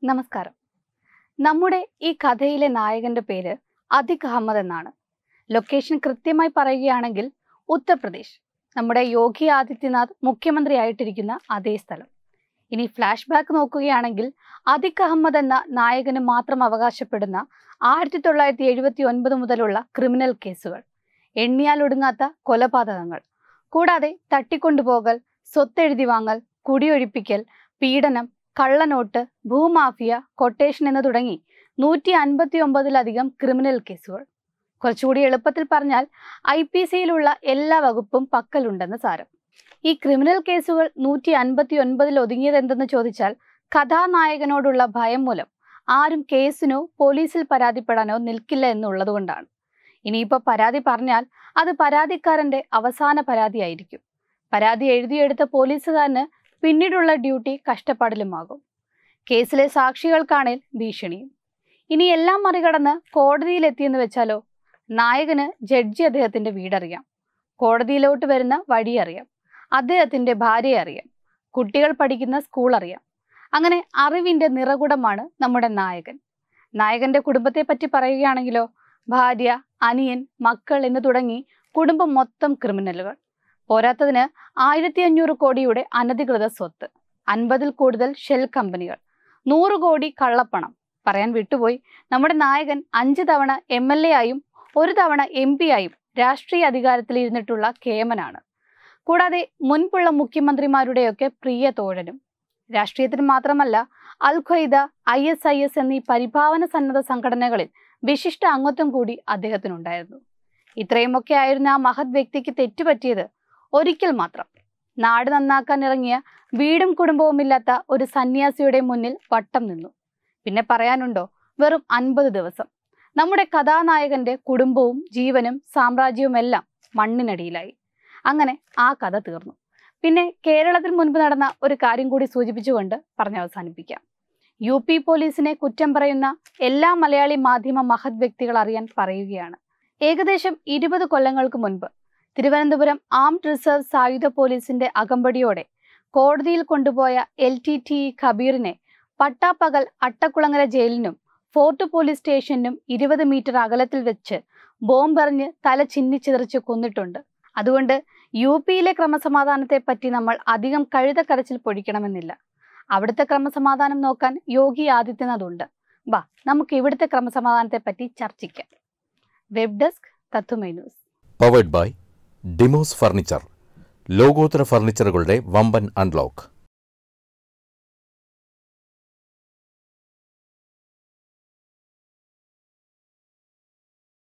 നമസ്കാരം നമ്മുടെ ഈ കഥയിലെ നായകന്റെ പേര് അതിക് അഹമ്മദ് എന്നാണ് ലൊക്കേഷൻ കൃത്യമായി പറയുകയാണെങ്കിൽ ഉത്തർപ്രദേശ് നമ്മുടെ യോഗി ആദിത്യനാഥ് മുഖ്യമന്ത്രിയായിട്ടിരിക്കുന്ന അതേ സ്ഥലം ഇനി ഫ്ലാഷ് ബാക്ക് നോക്കുകയാണെങ്കിൽ അതിക് അഹമ്മദ് എന്ന നായകന് മാത്രം അവകാശപ്പെടുന്ന ആയിരത്തി തൊള്ളായിരത്തി എഴുപത്തി ഒൻപത് മുതലുള്ള ക്രിമിനൽ കേസുകൾ എണ്ണിയാൽ ഒടുങ്ങാത്ത കൊലപാതകങ്ങൾ കൂടാതെ തട്ടിക്കൊണ്ടുപോകൽ സ്വത്തെഴുതി വാങ്ങൽ കുടിയൊഴിപ്പിക്കൽ പീഡനം കള്ളനോട്ട് ഭൂമാഫിയ കൊട്ടേഷൻ എന്ന് തുടങ്ങി നൂറ്റി അൻപത്തി ഒമ്പതിലധികം ക്രിമിനൽ കേസുകൾ കുറച്ചുകൂടി എളുപ്പത്തിൽ പറഞ്ഞാൽ ഐ പി സിയിലുള്ള എല്ലാ വകുപ്പും പക്കലുണ്ടെന്ന് സാരം ഈ ക്രിമിനൽ കേസുകൾ നൂറ്റി അൻപത്തി ഒൻപതിൽ ഒതുങ്ങിയത് എന്തെന്ന് ചോദിച്ചാൽ കഥാനായകനോടുള്ള ഭയം മൂലം ആരും കേസിനോ പോലീസിൽ പരാതിപ്പെടാനോ നിൽക്കില്ല എന്നുള്ളതുകൊണ്ടാണ് ഇനിയിപ്പോൾ പരാതി പറഞ്ഞാൽ അത് പരാതിക്കാരന്റെ അവസാന പരാതിയായിരിക്കും പരാതി എഴുതിയെടുത്ത പോലീസുകാരന് പിന്നീടുള്ള ഡ്യൂട്ടി കഷ്ടപ്പാടിലുമാകും കേസിലെ സാക്ഷികൾക്കാണേൽ ഭീഷണിയും ഇനി എല്ലാം മറികടന്ന് കോടതിയിലെത്തിയെന്ന് വെച്ചാലോ നായകന് ജഡ്ജി അദ്ദേഹത്തിന്റെ വീടറിയാം കോടതിയിലോട്ട് വരുന്ന വഴി അറിയാം അദ്ദേഹത്തിന്റെ ഭാര്യയെ അറിയാം കുട്ടികൾ പഠിക്കുന്ന സ്കൂൾ അറിയാം അങ്ങനെ അറിവിന്റെ നിറകുടമാണ് നമ്മുടെ നായകൻ നായകന്റെ കുടുംബത്തെ പറ്റി പറയുകയാണെങ്കിലോ ഭാര്യ അനിയൻ മക്കൾ എന്ന് തുടങ്ങി കുടുംബം മൊത്തം ക്രിമിനലുകൾ പോരാത്തതിന് ആയിരത്തി അഞ്ഞൂറ് കോടിയുടെ അനധികൃത സ്വത്ത് അൻപതിൽ കൂടുതൽ ഷെൽ കമ്പനികൾ നൂറ് കോടി കള്ളപ്പണം പറയാൻ വിട്ടുപോയി നമ്മുടെ നായകൻ അഞ്ച് തവണ എം എൽ എ ആയും ഒരു തവണ എം പി ആയും രാഷ്ട്രീയ അധികാരത്തിൽ ഇരുന്നിട്ടുള്ള കേമനാണ് കൂടാതെ മുൻപുള്ള മുഖ്യമന്ത്രിമാരുടെയൊക്കെ പ്രിയ തോഴനും രാഷ്ട്രീയത്തിന് മാത്രമല്ല Al Qaeda I S I S എന്നീ പരിഭാവന സന്നദ്ധ സംഘടനകളിൽ വിശിഷ്ട അംഗത്വം കൂടി അദ്ദേഹത്തിനുണ്ടായിരുന്നു ഇത്രയുമൊക്കെ ആയിരുന്ന ആ മഹത് വ്യക്തിക്ക് തെറ്റുപറ്റിയത് ഒരിക്കൽ മാത്രം നാട് നന്നാക്കാൻ ഇറങ്ങിയ വീടും കുടുംബവും ഇല്ലാത്ത ഒരു സന്യാസിയുടെ മുന്നിൽ വട്ടം നിന്നു പിന്നെ പറയാനുണ്ടോ വെറും അൻപത് ദിവസം നമ്മുടെ കഥാനായകന്റെ കുടുംബവും ജീവനും സാമ്രാജ്യവും എല്ലാം മണ്ണിനടിയിലായി അങ്ങനെ ആ കഥ തീർന്നു പിന്നെ കേരളത്തിൽ മുൻപ് നടന്ന ഒരു കാര്യം കൂടി സൂചിപ്പിച്ചുകൊണ്ട് പറഞ്ഞ് അവസാനിപ്പിക്കാം യു പി പോലീസിനെ കുറ്റം പറയുന്ന എല്ലാ മലയാളി മാധ്യമ മഹത് വ്യക്തികൾ അറിയാൻ പറയുകയാണ് ഏകദേശം ഇരുപത് കൊല്ലങ്ങൾക്ക് മുൻപ് തിരുവനന്തപുരം ആംഡ് റിസർവ് സായുധ പോലീസിന്റെ അകമ്പടിയോടെ കോടതിയിൽ കൊണ്ടുപോയ എൽ ടി ടി ഇ ഖബീറിനെ പട്ടാപ്പകൽ അട്ടക്കുളങ്ങര ജയിലിനും ഫോർട്ട് പോലീസ് സ്റ്റേഷനും ഇരുപത് മീറ്റർ അകലത്തിൽ വെച്ച് ബോംബെറിഞ്ഞ് തല ചിന്നിച്ചിതറിച്ച് കൊന്നിട്ടുണ്ട് അതുകൊണ്ട് യു പിയിലെ ക്രമസമാധാനത്തെ പറ്റി നമ്മൾ അധികം കഴുതക്കരച്ചിൽ പൊഴിക്കണമെന്നില്ല അവിടുത്തെ ക്രമസമാധാനം നോക്കാൻ യോഗി ആദിത്യനാഥ് ഉണ്ട് വാ നമുക്ക് ഇവിടുത്തെ ക്രമസമാധാനത്തെ പറ്റി ചർച്ചിക്കാം വെബ് ഡെസ്ക് തത്തുമൈ news powered by Dimos furniture ലോകോത്തര ഫർണിച്ചറുകളുടെ വമ്പൻ അൺലോക്ക്